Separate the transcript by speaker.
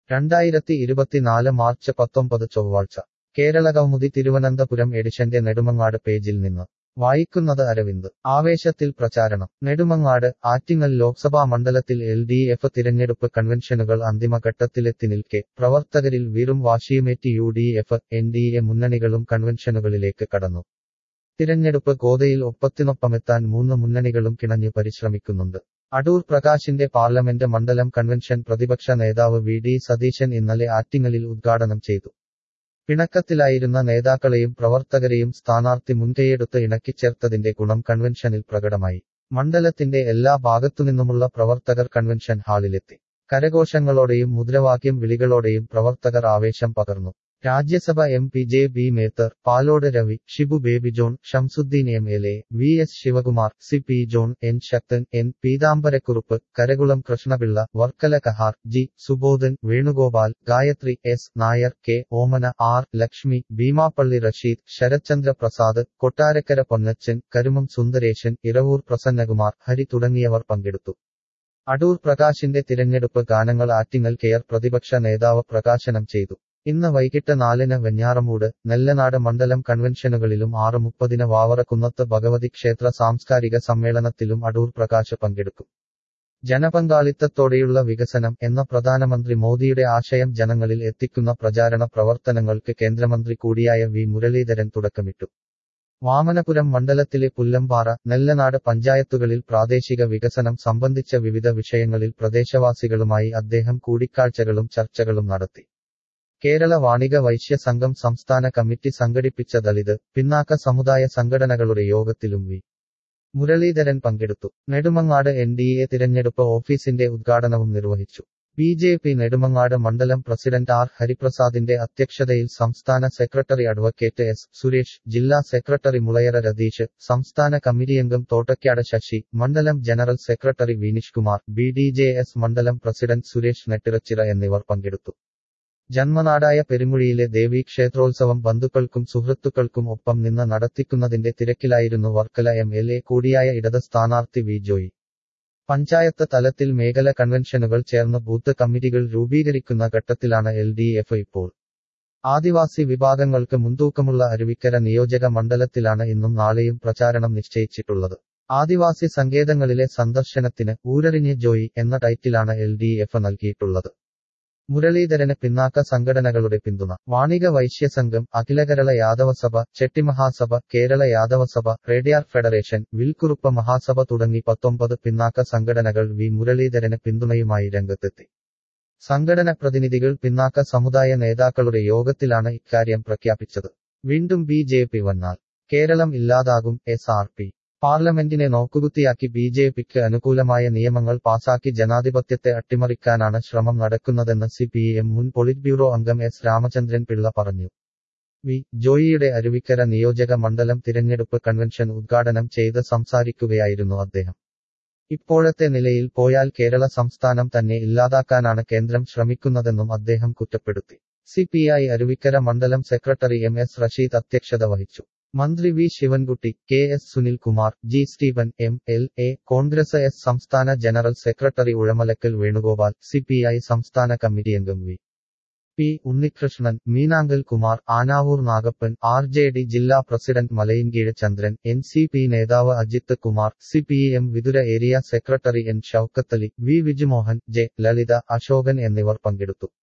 Speaker 1: രണ്ടായിരത്തി ഇരുപത്തിനാല് മാർച്ച് പത്തൊമ്പത് ചൊവ്വാഴ്ച കേരള കൗമുദി തിരുവനന്തപുരം എഡിഷന്റെ നെടുമങ്ങാട് പേജിൽ നിന്ന് വായിക്കുന്നത് അരവിന്ദ് ആവേശത്തിൽ പ്രചാരണം നെടുമങ്ങാട് ആറ്റിങ്ങൽ ലോക്സഭാ മണ്ഡലത്തിൽ എൽ ഡി എഫ് തിരഞ്ഞെടുപ്പ് കൺവെൻഷനുകൾ അന്തിമഘട്ടത്തിലെത്തി നിൽക്കെ പ്രവർത്തകരിൽ വീറും വാശിയുമേറ്റി U D F N D A മുന്നണികളും കൺവെൻഷനുകളിലേക്ക് കടന്നു തിരഞ്ഞെടുപ്പ് ഗോതയിൽ ഒപ്പത്തിനൊപ്പമെത്താൻ മൂന്ന് മുന്നണികളും കിണഞ്ഞു പരിശ്രമിക്കുന്നുണ്ട് അടൂർ പ്രകാശിന്റെ പാർലമെന്റ് മണ്ഡലം കൺവെൻഷൻ പ്രതിപക്ഷ നേതാവ് വി ഡി സതീശൻ ഇന്നലെ ആറ്റിങ്ങലിൽ ഉദ്ഘാടനം ചെയ്തു പിണക്കത്തിലായിരുന്ന നേതാക്കളെയും പ്രവർത്തകരെയും സ്ഥാനാർത്ഥി മുൻകൈയെടുത്ത് ഇണക്കിച്ചേർത്തതിന്റെ ഗുണം കൺവെൻഷനിൽ പ്രകടമായി മണ്ഡലത്തിന്റെ എല്ലാ ഭാഗത്തുനിന്നുമുള്ള പ്രവർത്തകർ കൺവെൻഷൻ ഹാളിലെത്തി കരഘോഷങ്ങളോടെയും മുദ്രാവാക്യം വിളികളോടെയും പ്രവർത്തകർ ആവേശം പകർന്നു Rajya Sabha M P J B Mether Palode Ravi Shibu Baby John Shamsuddin M L A V S Sivakumar C P John N Sakthan N Peethambarakurup Karakulam Krishnapillai Varkala Kahar G Subodhan Venugopal Gayathri S Nair K Omana R Lakshmi Beemapally Rasheed Sarathchandra Prasad Kottarakkara Ponnachan Karumam Sundaresan Iravoor Prasannakumar Hari തുടങ്ങിയവർ പങ്കെടുത്തു അടൂർ പ്രകാശിന്റെ തിരഞ്ഞെടുപ്പ് ഗാനങ്ങൾ ആറ്റിങ്ങൽ കെയർ പ്രതിപക്ഷ നേതാവ് പ്രകാശനം ചെയ്തു ഇന്ന് വൈകിട്ട് നാലിന് വെഞ്ഞാറമൂട് നെല്ലനാട് മണ്ഡലം കൺവെൻഷനുകളിലും ആറ് മുപ്പതിന് വാവറക്കുന്നത്ത് ഭഗവതി ക്ഷേത്ര സാംസ്കാരിക സമ്മേളനത്തിലും അടൂർ പ്രകാശ് പങ്കെടുക്കും ജനപങ്കാളിത്തത്തോടെയുള്ള വികസനം എന്ന പ്രധാനമന്ത്രി മോദിയുടെ ആശയം ജനങ്ങളിൽ എത്തിക്കുന്ന പ്രചാരണ പ്രവർത്തനങ്ങൾക്ക് കേന്ദ്രമന്ത്രി കൂടിയായ വി മുരളീധരൻ തുടക്കമിട്ടു വാമനപുരം മണ്ഡലത്തിലെ പുല്ലമ്പാറ നെല്ലനാട് പഞ്ചായത്തുകളിൽ പ്രാദേശിക വികസനം സംബന്ധിച്ച വിവിധ വിഷയങ്ങളിൽ പ്രദേശവാസികളുമായി അദ്ദേഹം കൂടിക്കാഴ്ചകളും ചർച്ചകളും നടത്തി കേരള വാണിക വൈശ്യ സംഘം സംസ്ഥാന കമ്മിറ്റി സംഘടിപ്പിച്ച ദളിത് പിന്നാക്ക സമുദായ സംഘടനകളുടെ യോഗത്തിലും വി മുരളീധരൻ പങ്കെടുത്തു നെടുമങ്ങാട് എൻ ഡി എ തിരഞ്ഞെടുപ്പ് ഓഫീസിന്റെ ഉദ്ഘാടനവും നിർവഹിച്ചു ബി ജെ പി നെടുമങ്ങാട് മണ്ഡലം പ്രസിഡന്റ് ആർ ഹരിപ്രസാദിന്റെ അധ്യക്ഷതയിൽ സംസ്ഥാന സെക്രട്ടറി അഡ്വക്കേറ്റ് എസ് സുരേഷ് ജില്ലാ സെക്രട്ടറി മുളയറ രതീഷ് സംസ്ഥാന കമ്മിറ്റിയംഗം തോട്ടയ്ക്കാട് ശശി മണ്ഡലം general secretary Vineesh Kumar B D J S മണ്ഡലം പ്രസിഡന്റ് സുരേഷ് നെട്ടിറച്ചിറ എന്നിവർ പങ്കെടുത്തു ജന്മനാടായ പെരുമുഴിയിലെ ദേവീ ക്ഷേത്രോത്സവം ബന്ധുക്കൾക്കും സുഹൃത്തുക്കൾക്കും ഒപ്പം നിന്ന് നടത്തിക്കുന്നതിന്റെ തിരക്കിലായിരുന്നു വർക്കല എം എൽ എ കൂടിയായ ഇടത് സ്ഥാനാർത്ഥി വി ജോയി പഞ്ചായത്ത് തലത്തിൽ മേഖല കൺവെൻഷനുകൾ ചേർന്ന് ബൂത്ത് കമ്മിറ്റികൾ രൂപീകരിക്കുന്ന ഘട്ടത്തിലാണ് എൽ ഡി എഫ് ഇപ്പോൾ ആദിവാസി വിഭാഗങ്ങൾക്ക് മുൻതൂക്കമുള്ള അരുവിക്കര നിയോജക മണ്ഡലത്തിലാണ് ഇന്നും നാളെയും പ്രചാരണം നിശ്ചയിച്ചിട്ടുള്ളത് ആദിവാസി സങ്കേതങ്ങളിലെ സന്ദർശനത്തിന് ഊരറിഞ്ഞ് ജോയി എന്ന ടൈറ്റിലാണ് എൽ ഡി എഫ് നൽകിയിട്ടുള്ളത് മുരളീധരന് പിന്നാക്ക സംഘടനകളുടെ പിന്തുണ വാണിക വൈശ്യസംഘം അഖിലകേരള യാദവസഭ ചെട്ടിമഹാസഭ കേരള യാദവസഭ റേഡിയാർ ഫെഡറേഷൻ വിൽക്കുറുപ്പ മഹാസഭ തുടങ്ങി പത്തൊമ്പത് പിന്നാക്ക സംഘടനകൾ വി മുരളീധരന് പിന്തുണയുമായി രംഗത്തെത്തി സംഘടന പ്രതിനിധികൾ പിന്നാക്ക സമുദായ നേതാക്കളുടെ യോഗത്തിലാണ് ഇക്കാര്യം പ്രഖ്യാപിച്ചത് വീണ്ടും ബി ജെ പി വന്നാൽ കേരളം ഇല്ലാതാകും എസ് ആർ പി പാർലമെന്റിനെ നോക്കുകുത്തിയാക്കി ബി ജെ പിക്ക് അനുകൂലമായ നിയമങ്ങൾ പാസാക്കി ജനാധിപത്യത്തെ അട്ടിമറിക്കാനാണ് ശ്രമം നടക്കുന്നതെന്ന് സി പി എം മുൻ പൊളിറ്റ് ബ്യൂറോ അംഗം എസ് രാമചന്ദ്രൻ പിള്ള പറഞ്ഞു വി ജോയിയുടെ അരുവിക്കര നിയോജക മണ്ഡലം തിരഞ്ഞെടുപ്പ് കൺവെൻഷൻ ഉദ്ഘാടനം ചെയ്ത് സംസാരിക്കുകയായിരുന്നു അദ്ദേഹം ഇപ്പോഴത്തെ നിലയിൽ പോയാൽ കേരള സംസ്ഥാനം തന്നെ ഇല്ലാതാക്കാനാണ് കേന്ദ്രം ശ്രമിക്കുന്നതെന്നും അദ്ദേഹം കുറ്റപ്പെടുത്തി സി പി ഐ അരുവിക്കര മണ്ഡലം സെക്രട്ടറി എം എസ് റഷീദ് അധ്യക്ഷത വഹിച്ചു മന്ത്രി V Sivankutty K S Sunilkumar G Steven M L A Congress S സംസ്ഥാന general secretary Uzhamalakkal Venugopal C P I സംസ്ഥാന കമ്മിറ്റി അംഗം V P Unnikrishnan Meenankal Kumar Anavoor Nagappan R J D ജില്ലാ president Malayinkeezhu Chandran N C P നേതാവ് Ajith Kumar C P M Vithura area secretary N Shoukathali V Vijumohan J Lalitha Ashokan എന്നിവർ പങ്കെടുത്തു